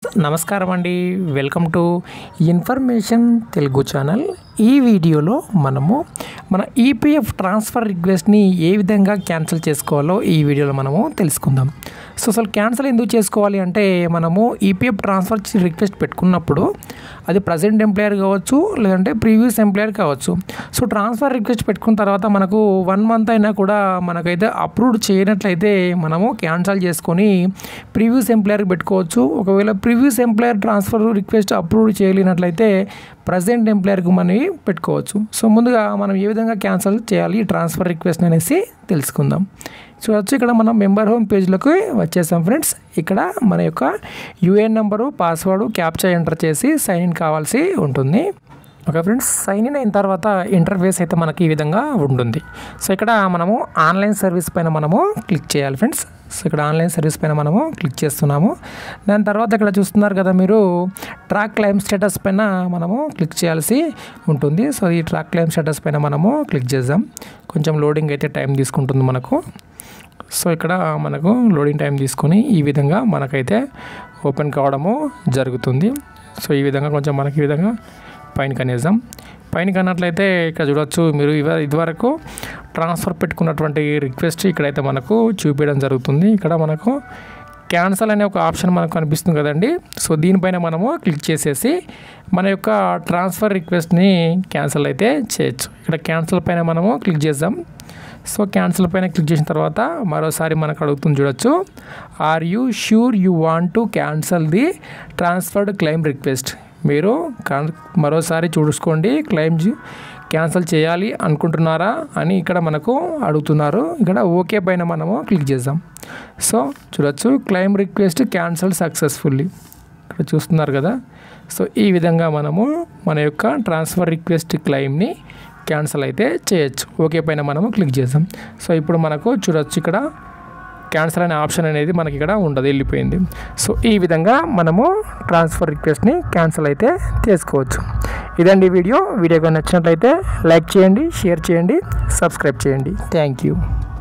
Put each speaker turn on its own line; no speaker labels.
నమస్కారం అండి welcome to information Telugu channel ఈ వీడియోలో మనము మన ఈపీఎఫ్ ట్రాన్స్ఫర్ రిక్వెస్ట్ని ఏ విధంగా క్యాన్సిల్ చేసుకోవాలో ఈ వీడియోలో మనము తెలుసుకుందాం సో అసలు క్యాన్సిల్ ఎందుకు చేసుకోవాలి అంటే మనము ఈపీఎఫ్ ట్రాన్స్ఫర్ రిక్వెస్ట్ పెట్టుకున్నప్పుడు అది ప్రజెంట్ ఎంప్లాయర్ కావచ్చు లేదంటే ప్రీవియస్ ఎంప్లాయర్ కావచ్చు సో ట్రాన్స్ఫర్ రిక్వెస్ట్ పెట్టుకున్న తర్వాత మనకు వన్ మంత్ అయినా కూడా మనకైతే అప్రూవ్ చేయనట్లయితే మనము క్యాన్సిల్ చేసుకొని ప్రీవియస్ ఎంప్లాయర్కి పెట్టుకోవచ్చు ఒకవేళ previous employer transfer request approve చేయలేనట్లయితే ప్రజెంట్ ఎంప్లాయర్కి మనవి పెట్టుకోవచ్చు సో ముందుగా మనం ఏ విధంగా క్యాన్సిల్ చేయాలి ఈ ట్రాన్స్ఫర్ రిక్వెస్ట్ అనేసి తెలుసుకుందాం చూడొచ్చు ఇక్కడ మనం మెంబర్ హోమ్ పేజ్లోకి వచ్చేసాం ఫ్రెండ్స్ ఇక్కడ మన యొక్క UAN number password captcha enter చేసి సైన్ ఇన్ కావాల్సి ఉంటుంది ఓకే ఫ్రెండ్స్ సైన్ ఇన్ అయిన తర్వాత ఇంటర్ఫేస్ అయితే మనకి ఈ విధంగా ఉంటుంది సో ఇక్కడ మనము ఆన్లైన్ సర్వీస్ పైన మనము క్లిక్ చేయాలి ఫ్రెండ్స్ సో ఇక్కడ ఆన్లైన్ సర్వీస్ పైన మనము క్లిక్ చేస్తున్నాము దాని తర్వాత ఇక్కడ చూస్తున్నారు కదా మీరు ట్రాక్ క్లైమ్ స్టేటస్ పైన మనము క్లిక్ చేయాల్సి ఉంటుంది సో ఈ ట్రాక్ క్లైమ్ స్టేటస్ పైన మనము క్లిక్ చేద్దాం కొంచెం లోడింగ్ అయితే టైం తీసుకుంటుంది మనకు సో ఇక్కడ మనకు లోడింగ్ టైం తీసుకొని ఈ విధంగా మనకైతే ఓపెన్ కావడము జరుగుతుంది సో ఈ విధంగా కొంచెం మనకి ఈ విధంగా పైన కనేద్దాం పైన కన్నట్లయితే ఇక్కడ చూడొచ్చు మీరు ఇవ ఇదివరకు ట్రాన్స్ఫర్ పెట్టుకున్నటువంటి రిక్వెస్ట్ ఇక్కడైతే మనకు చూపించడం జరుగుతుంది ఇక్కడ మనకు క్యాన్సల్ అనే ఒక ఆప్షన్ మనకు కనిపిస్తుంది కదండి సో దీనిపైన మనము క్లిక్ చేసేసి మన యొక్క ట్రాన్స్ఫర్ రిక్వెస్ట్ని క్యాన్సిల్ అయితే చేయొచ్చు ఇక్కడ క్యాన్సిల్ పైన మనము క్లిక్ చేద్దాం సో క్యాన్సిల్ పైన క్లిక్ చేసిన తర్వాత మరోసారి మనకు అడుగుతుంది చూడొచ్చు are you sure you want to cancel the transferred claim request మీరు మరోసారి చూసుకోండి క్లెయిమ్ క్యాన్సిల్ చేయాలి అనుకుంటున్నారా అని ఇక్కడ మనకు అడుగుతున్నారు ఇక్కడ ఓకే పైన మనము క్లిక్ చేద్దాం సో చూడొచ్చు క్లెయిమ్ రిక్వెస్ట్ క్యాన్సల్ సక్సెస్ఫుల్లీ ఇక్కడ చూస్తున్నారు కదా సో ఈ విధంగా మనము మన యొక్క ట్రాన్స్ఫర్ రిక్వెస్ట్ క్లెయిమ్ని క్యాన్సిల్ అయితే చేయొచ్చు ఓకే పైన మనము క్లిక్ చేద్దాం సో ఇప్పుడు మనకు చూడొచ్చు ఇక్కడ క్యాన్సిల్ అనే ఆప్షన్ అనేది మనకి ఇక్కడ ఉండదు వెళ్ళిపోయింది సో ఈ విధంగా మనము ట్రాన్స్ఫర్ రిక్వెస్ట్ని క్యాన్సిల్ అయితే చేసుకోవచ్చు ఇదండి వీడియో వీడియో నచ్చినట్లయితే లైక్ చేయండి షేర్ చేయండి సబ్స్క్రైబ్ చేయండి థ్యాంక్ యూ